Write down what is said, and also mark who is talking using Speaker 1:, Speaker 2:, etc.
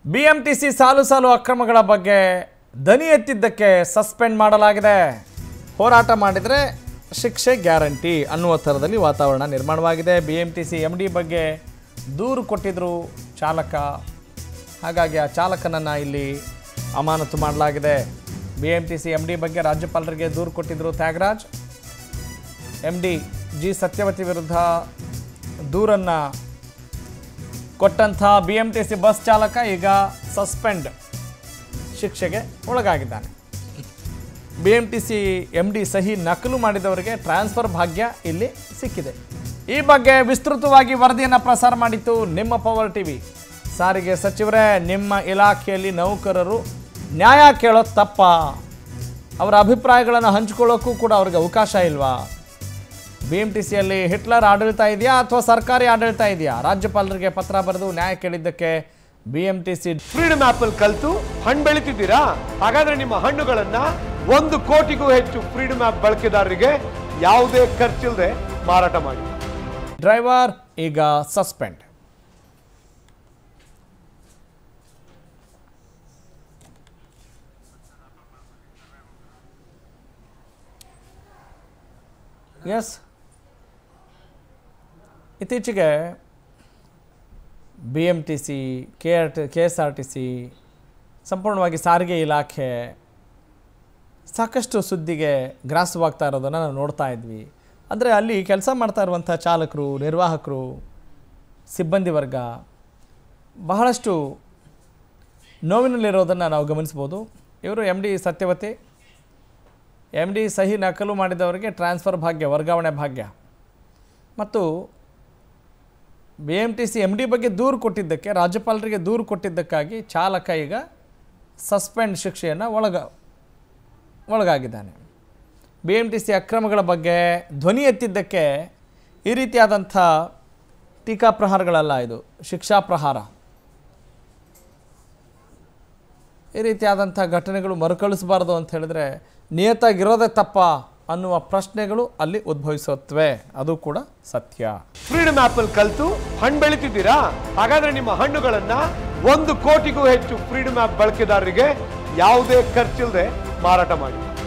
Speaker 1: BMTC ಸಾಲು ಸಾಲು ಅಕ್ರಮಗಳ ಬಗ್ಗೆ ದನಿ ಎತ್ತಿದ್ದಕ್ಕೆ ಸಸ್ಪೆಂಡ್ ಮಾಡಲಾಗಿದೆ ಹೋರಾಟ ಮಾಡಿದರೆ ಶಿಕ್ಷೆ ಗ್ಯಾರಂಟಿ ಅನ್ನುವ ಥರದಲ್ಲಿ ವಾತಾವರಣ ನಿರ್ಮಾಣವಾಗಿದೆ ಬಿಎಂಟಿಸಿ ಎಮ್ ಡಿ ಬಗ್ಗೆ ದೂರು ಕೊಟ್ಟಿದ್ರು ಚಾಲಕ ಹಾಗಾಗಿ ಆ ಚಾಲಕನನ್ನು ಇಲ್ಲಿ ಅಮಾನತು ಮಾಡಲಾಗಿದೆ B M T C M D ಬಗ್ಗೆ ರಾಜ್ಯಪಾಲರಿಗೆ ದೂರು ಕೊಟ್ಟಿದ್ದರು Tyagaraj M D G Sathyavathi ವಿರುದ್ಧ ದೂರನ್ನು ಕೊಟ್ಟಂಥ B M T C bus ಚಾಲಕ ಈಗ ಸಸ್ಪೆಂಡ್ ಶಿಕ್ಷೆಗೆ ಒಳಗಾಗಿದ್ದಾನೆ B M T C M D ಸಹಿ ನಕಲು ಮಾಡಿದವರಿಗೆ ಟ್ರಾನ್ಸ್ಫರ್ ಭಾಗ್ಯ ಇಲ್ಲಿ ಸಿಕ್ಕಿದೆ ಈ ಬಗ್ಗೆ ವಿಸ್ತೃತವಾಗಿ ವರದಿಯನ್ನು ಪ್ರಸಾರ ಮಾಡಿತ್ತು ನಿಮ್ಮ ಪವರ್ ಟಿವಿ ಸಾರಿಗೆ ಸಚಿವರೇ ನಿಮ್ಮ ಇಲಾಖೆಯಲ್ಲಿ ನೌಕರರು ನ್ಯಾಯ ಕೇಳೋದು ತಪ್ಪ ಅವರ ಅಭಿಪ್ರಾಯಗಳನ್ನು ಹಂಚಿಕೊಳ್ಳೋಕ್ಕೂ ಕೂಡ ಅವ್ರಿಗೆ ಅವಕಾಶ ಇಲ್ವಾ ಬಿ ಎಂ ಟಿ ಸಿಯಲ್ಲಿ ಹಿಟ್ಲರ್ ಆಡಳಿತ ಇದೆಯಾ ಅಥವಾ ಸರ್ಕಾರಿ ಆಡಳಿತ ಇದೆಯಾ ರಾಜ್ಯಪಾಲರಿಗೆ ಪತ್ರ ಬರೆದು ನ್ಯಾಯ ಕೇಳಿದ್ದಕ್ಕೆ B M T C
Speaker 2: freedom of ಅಲ್ಲಿ ಕಲ್ತು ಹಣ್ಣು ಬೆಳಿತಿದ್ದೀರಾ ಹಾಗಾದ್ರೆ ನಿಮ್ಮ ಹಣ್ಣುಗಳನ್ನ ಒಂದು ಕೋಟಿಗೂ ಹೆಚ್ಚು ಫ್ರೀಡಮ್ ಆಪ್ ಬಳಕೆದಾರರಿಗೆ ಯಾವುದೇ ಖರ್ಚಿಲ್ಲದೆ ಮಾರಾಟ ಮಾಡಿ
Speaker 1: ಡ್ರೈವರ್ ಈಗ ಸಸ್ಪೆಂಡ್ ಎಸ್ ಇತ್ತೀಚೆಗೆ B M T C K R T K S R T C ಸಂಪೂರ್ಣವಾಗಿ ಸಾರಿಗೆ ಇಲಾಖೆ ಸಾಕಷ್ಟು ಸುದ್ದಿಗೆ ಗ್ರಾಸವಾಗ್ತಾ ಇರೋದನ್ನು ನಾವು ನೋಡ್ತಾ ಇದ್ವಿ ಅಂದರೆ ಅಲ್ಲಿ ಕೆಲಸ ಮಾಡ್ತಾ ಇರುವಂಥ ಚಾಲಕರು ನಿರ್ವಾಹಕರು ಸಿಬ್ಬಂದಿ ವರ್ಗ ಬಹಳಷ್ಟು ನೋವಿನಲ್ಲಿರೋದನ್ನು ನಾವು ಗಮನಿಸ್ಬೋದು ಇವರು M D Sathyavathi M D ಸಹಿ ನಕಲು ಮಾಡಿದವರಿಗೆ ಟ್ರಾನ್ಸ್ಫರ್ ಭಾಗ್ಯ ವರ್ಗಾವಣೆ ಭಾಗ್ಯ ಮತ್ತು B M T C M D ಬಗ್ಗೆ ದೂರು ಕೊಟ್ಟಿದ್ದಕ್ಕೆ ರಾಜ್ಯಪಾಲರಿಗೆ ದೂರು ಕೊಟ್ಟಿದ್ದಕ್ಕಾಗಿ ಚಾಲಕ ಈಗ ಸಸ್ಪೆಂಡ್ ಶಿಕ್ಷೆಯನ್ನು ಒಳಗ ಒಳಗಾಗಿದ್ದಾನೆ ಬಿ ಎಮ್ ಟಿ ಸಿ ಅಕ್ರಮಗಳ ಬಗ್ಗೆ ಧ್ವನಿ ಎತ್ತಿದ್ದಕ್ಕೆ ಈ ರೀತಿಯಾದಂಥ ಟೀಕಾ ಪ್ರಹಾರಗಳಲ್ಲ ಇದು ಶಿಕ್ಷಾ ಪ್ರಹಾರ ಈ ರೀತಿಯಾದಂಥ ಘಟನೆಗಳು ಮರುಕಳಿಸಬಾರ್ದು ಅಂತ ಹೇಳಿದ್ರೆ ನಿಯತಾಗಿರೋದೇ ತಪ್ಪ ಅನ್ನುವ ಪ್ರಶ್ನೆಗಳು ಅಲ್ಲಿ ಉದ್ಭವಿಸುತ್ತವೆ ಅದು ಕೂಡ ಸತ್ಯ
Speaker 2: ಫ್ರೀಡಮ್ ಆಪ್ ಅಲ್ಲಿ ಕಲ್ತು ಹಣ್ಣು ಬೆಳಿತಿದ್ದೀರಾ ಹಾಗಾದ್ರೆ ನಿಮ್ಮ ಹಣ್ಣುಗಳನ್ನ ಒಂದು ಕೋಟಿಗೂ ಹೆಚ್ಚು ಫ್ರೀಡಮ್ ಆಪ್ ಬಳಕೆದಾರರಿಗೆ ಯಾವುದೇ ಖರ್ಚಿಲ್ಲದೆ ಮಾರಾಟ ಮಾಡಿ